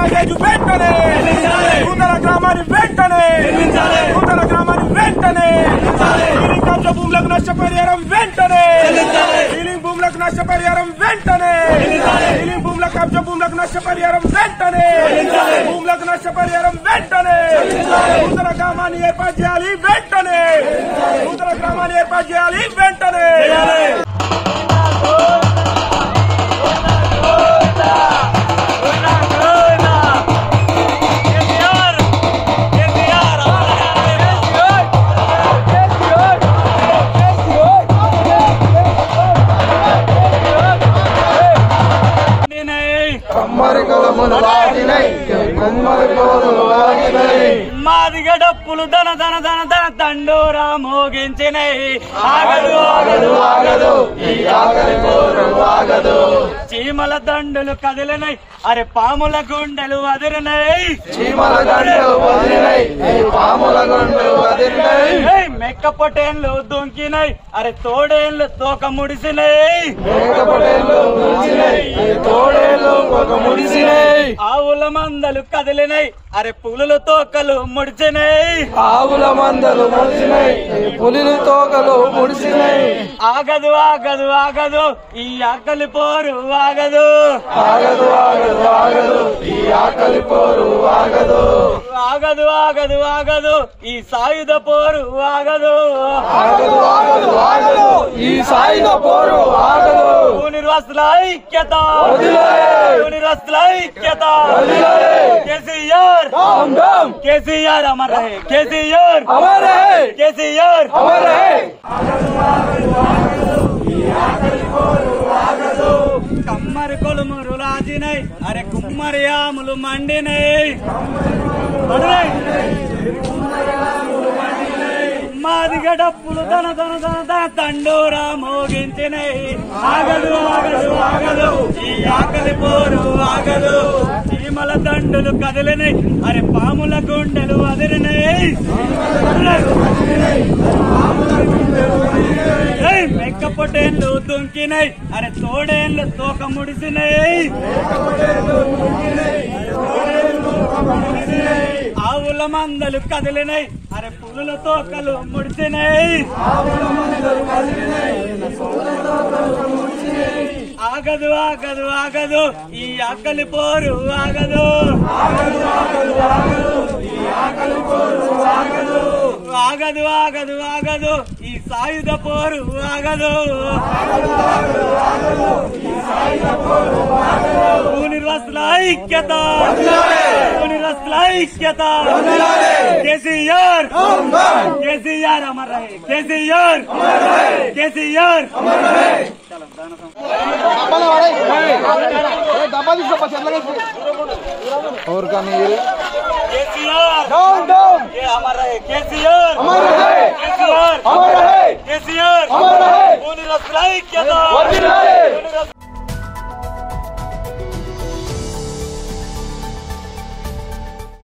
Package వెంటనే నూతన గ్రామాన్ని వెంటనే నూతన గ్రామాన్ని వెంటనే సీలింగ్ కబ్జా భూములకు నష్టపరిహారం వెంటనే సీలింగ్ భూములకు నష్టపరిహారం వెంటనే సీలింగ్ భూముల కబ్జా భూములకు నష్టపరిహారం వెంటనే భూములకు నష్టపరిహారం వెంటనే నూతన గ్రామాన్ని ఏర్పాటు చేయాలి వెంటనే నూతన గ్రామాన్ని ఏర్పాటు చేయాలి వెంటనే కమ్మరి కొలములు వాటినై కొమ్మరి కొలములు వాటినై మాది గడప్పులు ధన ధన ధన ధన తండోరా మోగించినై ఆగదు ఆగదు ఆగదు ఈ ఆకలి కోరు ఆగదు చీమల దండులు కదిలినై అరే పాముల గుండెలు అదిరినై చీమల గంటలు వదిలినై ఈ పాముల గంటలు వదిలినై ఏయ్, మెక్క పొటేన్లు దుంకినై అరే తోడేన్లు తోక ముడిసినై మేకపటేళ్ళు ముడిసినై ఈ తోడేళ్ళు ఒక ముడిసినై ఆవుల మందలు కదిలినై అరే పులుల తోకలు ముడిచినై ఆవుల మందలు ముడిసినై ఈ పులిలు తోకలు ముడిసినై ఆగదు ఆగదు ఆగదు ఈ ఆకలి పోరు ఆగదు ఆగదు ఆగదు ఆగదు ఈ ఆకలి పోరు ఆగదు ఆగదు ఆగదు ఆగదు ఈ సాయుధ పోరు ఆగదు ఆగదు ఆగదు ఆగదు ఈ సాయుధ పోరు ఆగదు నిర్వస్తుల ఐక్యత వదిలేయ్! నిర్వస్తుల ఐక్యత వదిలేయ్! కేసీఆర్ डाम डाम కేసీఆర్ అమర్ రహే కేసీఆర్ अमर है కేసీఆర్ अमर है కమ్మరి కొలుమురు రాజినై అరే కుమ్మరి ఆములు మండినై పడినై. మాది గడప్పులు ధన ధన ధన ధన తండోరా మోగించినై ఆగదు ఆగదు ఆగదు ఈ ఆకలి పోరు ఆగదు చీమల దండులు కదిలినై అరే పాముల గుండెలు అదిరినై ఏయ్, మెక్క పొటేన్లు దుంకినై అరే తోడేన్లు తోక ముడిసినై ఆవుల మందలు కదిలినై అరే పులుల తోకలు ముడిసినై ఆగదు ఆగదు ఆగదు ఈ ఆకలి పోరు ఆగదు ఆగదు ఆగదు ఆగదు ఈ సాయుధ పోరు ఆగదు నిర్వస్తుల ఐక్యత నిర్వస్తుల ఐక్యత కేసీఆర్ కేసీఆర్ అమర్ రహే కేసీఆర్ కేసీఆర్ और का नीर కేసీఆర్ डाउन डाउन ये अमर रहे కేసీఆర్ अमर रहे కేసీఆర్ अमर रहे కేసీఆర్ अमर रहे నిర్వస్తుల ఐక్యత वजीर रहे